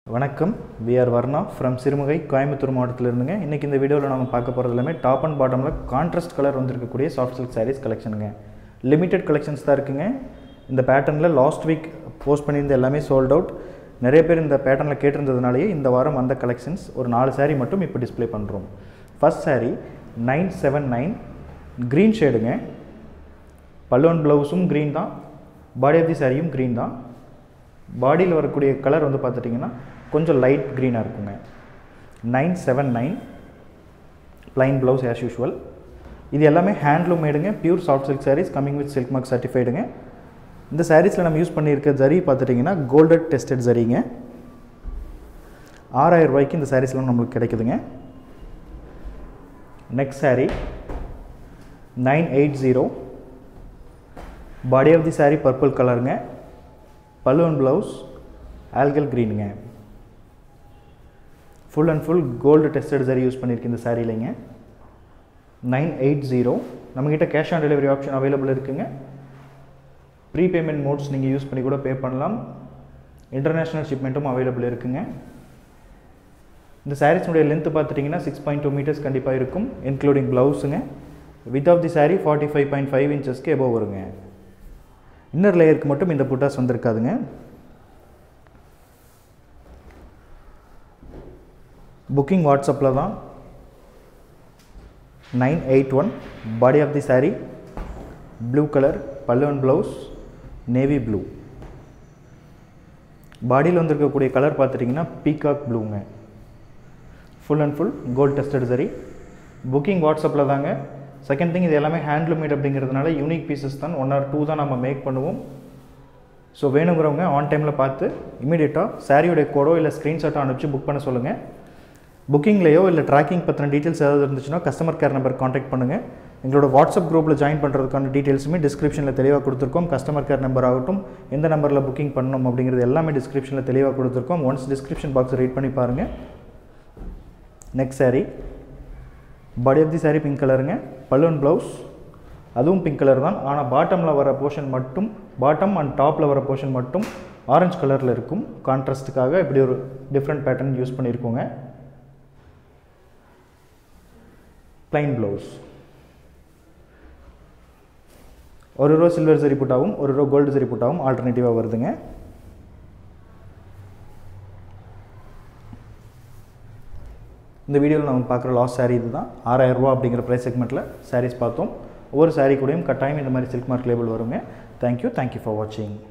வணக்கம் V R Varna from Sirumugai Coimbatore மாவட்டத்தில் இருந்துங்க இன்றைக்கி இந்த வீடியோவில் நம்ம பார்க்க போகிறது எல்லாமே டாப் அண்ட் பாட்டமில் கான்ட்ராஸ்ட் கலர் வந்திருக்கக்கூடிய சாஃப்ட் சில்க் சாரீஸ் கலெக்ஷனுங்க லிமிட்டெட் கலெக்ஷன்ஸ் தான் இருக்குங்க இந்த பேட்டர்னில் லாஸ்ட் வீக் போஸ்ட் பண்ணியிருந்த எல்லாமே சோல்ட் அவுட் நிறைய பேர் இந்த பேட்டர்னில் கேட்டிருந்ததுனாலேயே இந்த வாரம் வந்த கலெக்ஷன்ஸ் ஒரு நாலு saree மட்டும் இப்போ டிஸ்ப்ளே பண்ணுறோம் first saree nine seven nine green ஷேடுங்க பல்லுவன் ப்ளவுஸும் க்ரீன் தான் பாடி ஆஃப் தி சாரியும் க்ரீன் தான் பாடியில் வரக்கூடிய கலர் வந்து பார்த்துட்டிங்கன்னா கொஞ்சம் லைட் க்ரீனாக இருக்குங்க nine seven nine plain blouse as usual இது எல்லாமே ஹேண்ட்லூம் மேடுங்க pure soft silk sarees coming with silk mark சர்டிஃபைடுங்க இந்த சாரீஸில் நம்ம யூஸ் பண்ணியிருக்க ஜரி பார்த்துட்டிங்கன்னா கோல்டட் டெஸ்டட் ஜரிங்க ஆறாயிரம் ரூபாய்க்கு இந்த சாரீஸ்லாம் நம்மளுக்கு கிடைக்குதுங்க next saree nine eight zero body of the saree purple கலருங்க பல்லுவன் ப்ளவுஸ் ஆல்கல் க்ரீனுங்க full and full gold tested zari use பண்ணியிருக்கு இந்த சாரீலைங்க நைன் எயிட் ஜீரோ நம்மக்கிட்ட cash on delivery option available இருக்குங்க ப்ரீபேமெண்ட் மோட்ஸ் நீங்கள் யூஸ் பண்ணி கூட பே பண்ணலாம் இன்டர்நேஷ்னல் ஷிப்மெண்ட்டும் அவைலபிள் இருக்குங்க இந்த சாரீஸுடைய லென்த் பார்த்துட்டிங்கன்னா சிக்ஸ் பாயிண்ட் டூ மீட்டர்ஸ் கண்டிப்பாக இருக்கும் இன்க்ளூடிங் ப்ளவுஸுங்க width of the saree forty five point five இன்ச்சஸ்க்கு எபோவ் வருங்க இன்னர் லேயருக்கு மட்டும் இந்த புட்டாஸ் வந்திருக்காதுங்க புக்கிங் வாட்ஸ்அப்பில் தான் nine eight one body of the saree blue colour பல்லுவன் ப்ளவுஸ் நேவி ப்ளூ பாடியில் வந்திருக்கக்கூடிய கலர் பார்த்துட்டிங்கன்னா பீகாக் ப்ளூங்க full and full gold tested zari booking வாட்ஸ்அப்பில் தாங்க செகண்ட் திங் இது எல்லாமே ஹேண்ட்லூமேட் அப்படிங்கிறதுனால யூனிக் பீசஸ் தான் ஒன் ஆர் டூ தான் நம்ம மேக் பண்ணுவோம் ஸோ வேணுங்கிறவங்க ஆன் டைமில் பார்த்து இமீடியட்டாக சாரியோடைய கோடோ இல்லை ஸ்க்ரீன்ஷாட்டோ அனுப்பிச்சு புக் பண்ண சொல்லுங்கள் புக்கிங்லேயோ இல்லை ட்ராக்கிங் பற்றின டீட்டெயில்ஸ் ஏதாவது இருந்துச்சுன்னா கஸ்டமர் கேர் நம்பர் காண்டாக்ட் பண்ணுங்கள் எங்களோட வாட்ஸ்அப் குரூப்பில் ஜாயின் பண்ணுறதுக்கான டீட்டெயில்ஸுமே டிஸ்கிரிப்ஷனில் தெளிவாக கொடுத்துருக்கோம் கஸ்டமர் கேர் நம்பர் ஆகட்டும் எந்த நம்பரில் புக்கிங் பண்ணணும் அப்படிங்கிறது எல்லாமே டிஸ்கிரிப்ஷனில் தெளிவாக கொடுத்துருக்கோம் ஒன்ஸ் டிஸ்கிரிப்ஷன் பாக்ஸ் ரீட் பண்ணி பாருங்கள் next saree body of the saree pink கலருங்க பல்லுவன் ப்ளவுஸ் அதுவும் பிங்க் கலர் தான் ஆனால் பாட்டமில் வர போர்ஷன் மட்டும் பாட்டம் அண்ட் டாப்பில் வர போர்ஷன் மட்டும் ஆரஞ்சு கலரில் இருக்கும் கான்ட்ராஸ்ட்டுக்காக இப்படி ஒரு டிஃப்ரெண்ட் பேட்டர்ன் யூஸ் பண்ணியிருக்கோங்க plain ப்ளவுஸ் ஒரு ரோ சில்வர் சரி புட்டாவும் ஒரு ரோ கோல்டு சரி புட்டாவும் ஆல்டர்னேட்டிவாக வருதுங்க இந்த வீடியோவில் நம்ம பார்க்குற லாஸ்ட் saree இது தான் ஆறாயிரரூபா அப்படிங்கிற ப்ரைஸ் செக்மெண்ட்டில் sarees பார்த்தோம் ஒவ்வொரு saree கூடயும் கட்டாயம் இந்த மாதிரி சில்க் மார்க் லேபிள் வருங்க தேங்க்யூ தேங்க்யூ ஃபார் வாட்சிங்